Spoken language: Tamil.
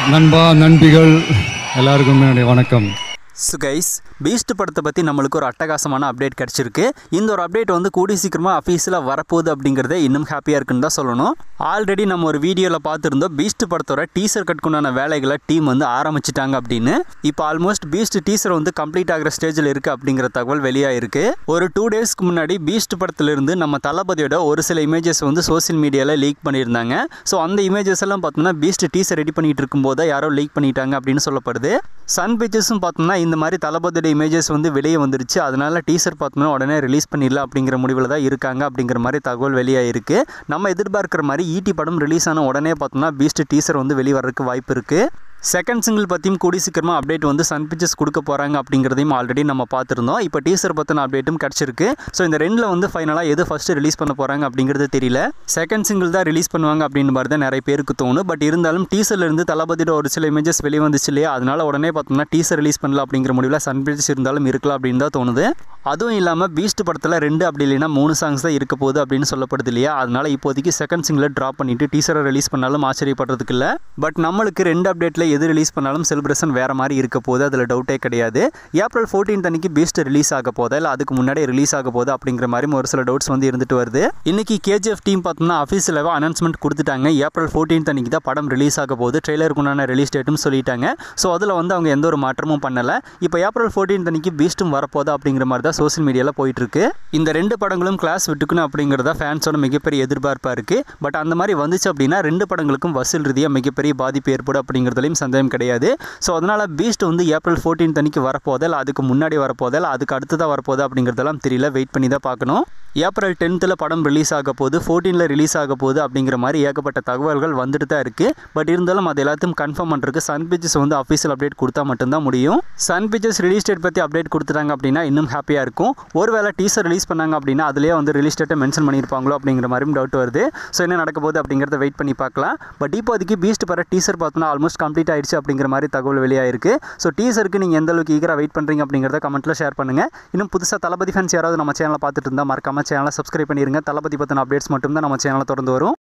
நண்பா நண்பிகள் எல்லாருக்கும் என்னுடைய வணக்கம் ஸோ கைஸ் பீஸ்ட் படத்தை பற்றி நம்மளுக்கு ஒரு அட்டகாசமான அப்டேட் கிடச்சிருக்கு இந்த ஒரு அப்டேட் வந்து கூடி சீக்கிரமாக அஃபீஸில் வரப்போகுது அப்படிங்கிறதே இன்னும் ஹாப்பியாக இருக்குன்னு தான் சொல்லணும் ஆல்ரெடி நம்ம ஒரு வீடியோவில் பார்த்துருந்தோம் பீஸ்ட் படத்தோட டீசர் கட்டுக்குண்டான வேலைகளை டீம் வந்து ஆரம்பிச்சிட்டாங்க அப்படின்னு இப்போ ஆல்மோஸ்ட் பீஸ்ட் டீசர் வந்து கம்ப்ளீட் ஆகிற ஸ்டேஜில் இருக்குது அப்படிங்கிற தகவல் வெளியாயிருக்கு ஒரு டூ டேஸ்க்கு முன்னாடி பீஸ்ட் படத்துலேருந்து நம்ம தளபதியோட ஒரு சில இமேஜஸ் வந்து சோஷியல் மீடியாவில் லீக் பண்ணியிருந்தாங்க ஸோ அந்த இமேஜஸ் எல்லாம் பார்த்தோம்னா பீஸ்ட் டீசர் ரெடி பண்ணிட்டு இருக்கும்போது தான் யாரோ லீக் பண்ணிட்டாங்க அப்படின்னு சொல்லப்படுது சன் பிக்சர்ஸும் பார்த்தோம்னா இந்த மாதிரி தளபதியோட இமேஜஸ் வந்து வெளியே வந்துருச்சு அதனால டீசர் பார்த்தோம்னா உடனே ரிலீஸ் பண்ணிடலாம் அப்படிங்கிற முடிவில் தான் இருக்காங்க அப்படிங்கிற மாதிரி தகவல் வெளியாயிருக்கு நம்ம எதிர்பார்க்குற மாதிரி ஈட்டி படம் ரிலீஸ் ஆன உடனே பார்த்தோம்னா பீஸ்ட் டீசர் வந்து வெளியே வர்றதுக்கு வாய்ப்பு இருக்குது செகண்ட் சிங்கிள் பற்றியும் கூடி சீக்கிரமாக அப்டேட் வந்து சன் பிக்சர்ஸ் கொடுக்க போகிறாங்க அப்படிங்கிறதையும் ஆல்ரெடி நம்ம பார்த்துருந்தோம் இப்போ டீசர் பற்றின அப்டேட்டும் கிடச்சிருக்கு ஸோ இந்த ரெண்டில் வந்து ஃபைனலாக எது ஃபஸ்ட்டு ரிலீஸ் பண்ண போகிறாங்க அப்படிங்கிறது தெரியல செகண்ட் சிங்கிள் தான் ரிலீஸ் பண்ணுவாங்க அப்படின்னு மாதிரி தான் நிறைய பேருக்கு தோணும் பட் இருந்தாலும் டீசர்ல இருந்து தளபதியோட ஒரு சில இமேஜஸ் வெளியே வந்துச்சு இல்லையா அதனால உடனே பார்த்தோம்னா டீசர் ரிலீஸ் பண்ணலாம் அப்படிங்கிற முடிவில் சன் பிக்சர்ஸ் இருந்தாலும் இருக்கலாம் அப்படின்னு தான் தோணுது அதுவும் இல்லாமல் பீஸ்ட் படத்தில் ரெண்டு அப்படி இல்லைன்னா மூணு சாங்ஸ் தான் இருக்க போகுது அப்படின்னு சொல்லப்படுது இல்லையா அதனால இப்போதைக்கு செகண்ட் சிங்கில் ட்ராப் பண்ணிட்டு டீசரை ரிலீஸ் பண்ணாலும் ஆச்சரியப்படுறதுக்கு இல்லை பட் நம்மளுக்கு ரெண்டு அப்டேட்டில் எது ரிலீஸ் பண்ணாலும் செலிப்ரேஷன் வேறு மாதிரி இருக்க போகுது அதில் டவுட்டே கிடையாது ஏப்ரல் ஃபோர்டீன் அன்னைக்கு பீஸ்ட் ரிலீஸ் ஆக போதா இல்லை அதுக்கு முன்னாடியே ரிலீஸ் ஆக போகுது அப்படிங்கிற மாதிரி ஒரு சில டவுட்ஸ் வந்து இருந்துட்டு வருது இன்னைக்கு கேஜிஎஃப் டீம் பார்த்தோம்னா அஃபீஷியலாக அனௌன்ஸ்மெண்ட் கொடுத்துட்டாங்க ஏப்ரல் ஃபோர்டீன் அன்னைக்கு தான் படம் ரிலீஸ் ஆக போகுது ட்ரெய்லருக்குண்டான ரிலீஸ் டேட்டும் சொல்லிட்டாங்க ஸோ அதில் வந்து அவங்க எந்த ஒரு மாற்றமும் பண்ணலை இப்போ ஏப்ரல் ஃபோர்டீன் அன்னைக்கு பீஸ்ட்டும் வரப்போதா அப்படிங்கிற மாதிரி தான் சோஷியல் மீடியாவில் போயிட்டு இருக்கு இந்த ரெண்டு படங்களும் கிளாஸ் விட்டுக்கணும் அப்படிங்கிறதா ஃபேன்ஸோட மிகப்பெரிய எதிர்பார்ப்பாக இருக்குது பட் அந்த மாதிரி வந்துச்சு அப்படின்னா ரெண்டு படங்களுக்கும் வசூல் ரீதியாக மிகப்பெரிய பாதிப்பு ஏற்படும் அப்படிங்கிறதுலையும் சந்தேகம் கிடையாது ஸோ அதனால் பீஸ்ட் வந்து ஏப்ரல் ஃபோர்டீன் அன்னைக்கு வரப்போதா இல்லை அதுக்கு முன்னாடி வரப்போதா இல்லை அதுக்கு அடுத்ததாக வரப்போதா அப்படிங்கிறதெல்லாம் தெரியல வெயிட் பண்ணி தான் பார்க்கணும் ஏப்ரல் டென்த்தில் படம் ரிலீஸ் ஆக போகுது ஃபோர்டீனில் ரிலீஸ் ஆக போகுது அப்படிங்கிற மாதிரி ஏகப்பட்ட தகவல்கள் வந்துட்டு தான் இருக்குது பட் இருந்தாலும் அது எல்லாத்தையும் கன்ஃபார்ம் பண்ணுறதுக்கு சன் பிக்சர்ஸ் வந்து அஃபீஷியல் அப்டேட் கொடுத்தா மட்டும்தான் முடியும் சன் பிக்சர்ஸ் ரிலீஸ் டேட் பற்றி அப்டேட் கொடுத்துட்டாங்க அப்படின்னா இன்னும் ஹாப்பியாக இருக்கும் ஒருவேளை டீசர் ரிலீஸ் பண்ணாங்க அப்படின்னா அதுலேயே வந்து ரிலீஸ் டேட்டை மென்ஷன் பண்ணியிருப்பாங்களோ அப்படிங்கிற மாதிரியும் டவுட் வருது ஸோ என்ன நடக்க போகுது அப்படிங்கிறத வெயிட் பண்ணி பார்க்கலாம் பட் இப்போதைக்கு பீஸ்ட் பர டீசர் பார்த்தோன்னா ஆல்மோஸ்ட் கம்ப்ளீட் ஆயிடுச்சு அப்படிங்கிற மாதிரி தகவல் வெளியாயிருக்கு ஸோ டீசருக்கு நீங்கள் எந்த அளவுக்கு ஈகராக வெயிட் பண்ணுறீங்க அப்படிங்கிறத கமெண்ட்டில் ஷேர் பண்ணுங்கள் இன்னும் புதுசாக தளபதி ஃபேன்ஸ் யாராவது நம்ம சேனலை பார்த்துட்டு இருந்தால் மறக்காம சேனலை சப்ஸ்கிரைப் பண்ணிருங்க தளபதி பற்றின அப்டேட்ஸ் மட்டும் தான் நம்ம சேனலை தொடர்ந்து வரும்